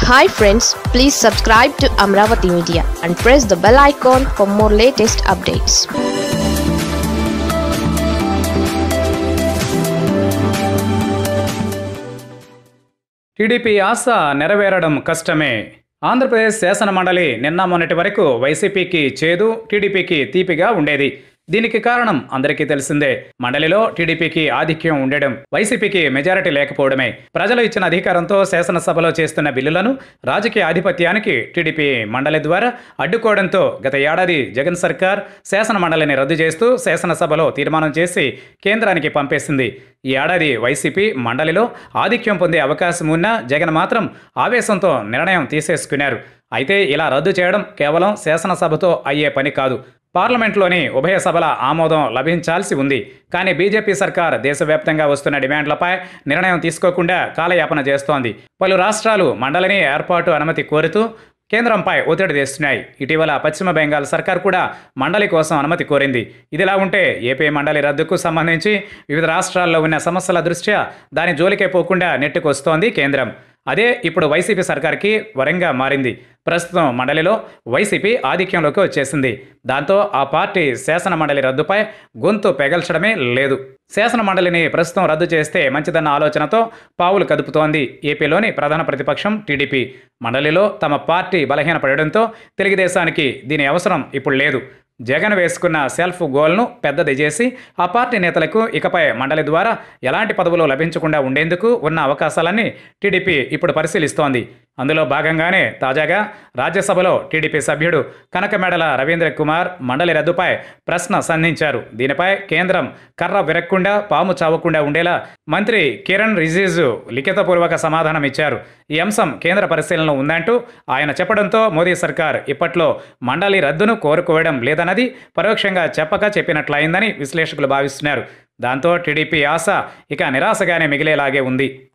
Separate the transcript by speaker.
Speaker 1: hi friends please subscribe to Amaravati media and press the bell icon for more latest updates
Speaker 2: TDP ఆశ నెరవేరడం కష్టమే ఆంధ్రప్రదేశ్ శాసన మండలి నిన్న మొన్నటి వరకు వైసీపీకి చేదు టీడీపీకి తీపిగా ఉండేది దీనికి కారణం అందరికీ తెలిసిందే మండలిలో టీడీపీకి ఆధిక్యం ఉండడం వైసీపీకి మెజారిటీ లేకపోవడమే ప్రజలు ఇచ్చిన అధికారంతో శాసనసభలో చేస్తున్న బిల్లులను రాజకీయ ఆధిపత్యానికి టీడీపీ మండలి ద్వారా అడ్డుకోవడంతో గత ఏడాది జగన్ సర్కార్ శాసన మండలిని రద్దు చేస్తూ శాసనసభలో తీర్మానం చేసి కేంద్రానికి పంపేసింది ఈ ఏడాది వైసీపీ మండలిలో ఆధిక్యం పొందే అవకాశం ఉన్నా జగన్ మాత్రం ఆవేశంతో నిర్ణయం తీసేసుకున్నారు అయితే ఇలా రద్దు చేయడం కేవలం శాసనసభతో అయ్యే పని కాదు పార్లమెంట్లోని ఉభయ సభల ఆమోదం లభించాల్సి ఉంది కానీ బీజేపీ సర్కార్ దేశవ్యాప్తంగా వస్తున్న డిమాండ్లపై నిర్ణయం తీసుకోకుండా కాలయాపన చేస్తోంది పలు రాష్ట్రాలు మండలిని ఏర్పాటు అనుమతి కోరుతూ కేంద్రంపై ఒత్తిడి తెస్తున్నాయి ఇటీవల పశ్చిమ బెంగాల్ సర్కార్ కూడా మండలి కోసం అనుమతి కోరింది ఇదిలా ఉంటే ఏపీ మండలి రద్దుకు సంబంధించి వివిధ రాష్ట్రాల్లో ఉన్న సమస్యల దృష్ట్యా దాని జోలికే పోకుండా నెట్టుకొస్తోంది కేంద్రం అదే ఇప్పుడు వైసీపీ సర్కార్కి వరంగా మారింది ప్రస్తుతం మండలిలో వైసీపీ ఆధిక్యంలోకి వచ్చేసింది దాంతో ఆ పార్టీ శాసన మండలి రద్దుపై గొంతు పెగల్చడమే లేదు శాసన మండలిని ప్రస్తుతం రద్దు చేస్తే మంచిదన్న ఆలోచనతో పావులు కదుపుతోంది ఏపీలోని ప్రధాన ప్రతిపక్షం టీడీపీ మండలిలో తమ పార్టీ బలహీనపడడంతో తెలుగుదేశానికి దీని అవసరం ఇప్పుడు లేదు జగన్ వేసుకున్న సెల్ఫ్ గోల్ను పెద్దది చేసి ఆ పార్టీ నేతలకు ఇకపై మండలి ద్వారా ఎలాంటి పదవులు లభించకుండా ఉండేందుకు ఉన్న అవకాశాలన్నీ టీడీపీ ఇప్పుడు పరిశీలిస్తోంది అందులో భాగంగానే తాజాగా రాజ్యసభలో టీడీపీ సభ్యుడు కనకమెడల రవీంద్ర కుమార్ మండలి రద్దుపై ప్రశ్న సంధించారు దీనిపై కేంద్రం కర్ర విరక్కుండా పాము చావకుండా ఉండేలా మంత్రి కిరణ్ రిజిజు లిఖితపూర్వక సమాధానం ఇచ్చారు ఈ అంశం కేంద్ర పరిశీలనలో ఉందంటూ ఆయన చెప్పడంతో మోదీ సర్కార్ ఇప్పట్లో మండలి రద్దును కోరుకోవడం లేదన్నది పరోక్షంగా చెప్పక చెప్పినట్లయిందని విశ్లేషకులు భావిస్తున్నారు దాంతో టీడీపీ ఆశ ఇక నిరాశగానే మిగిలేలాగే ఉంది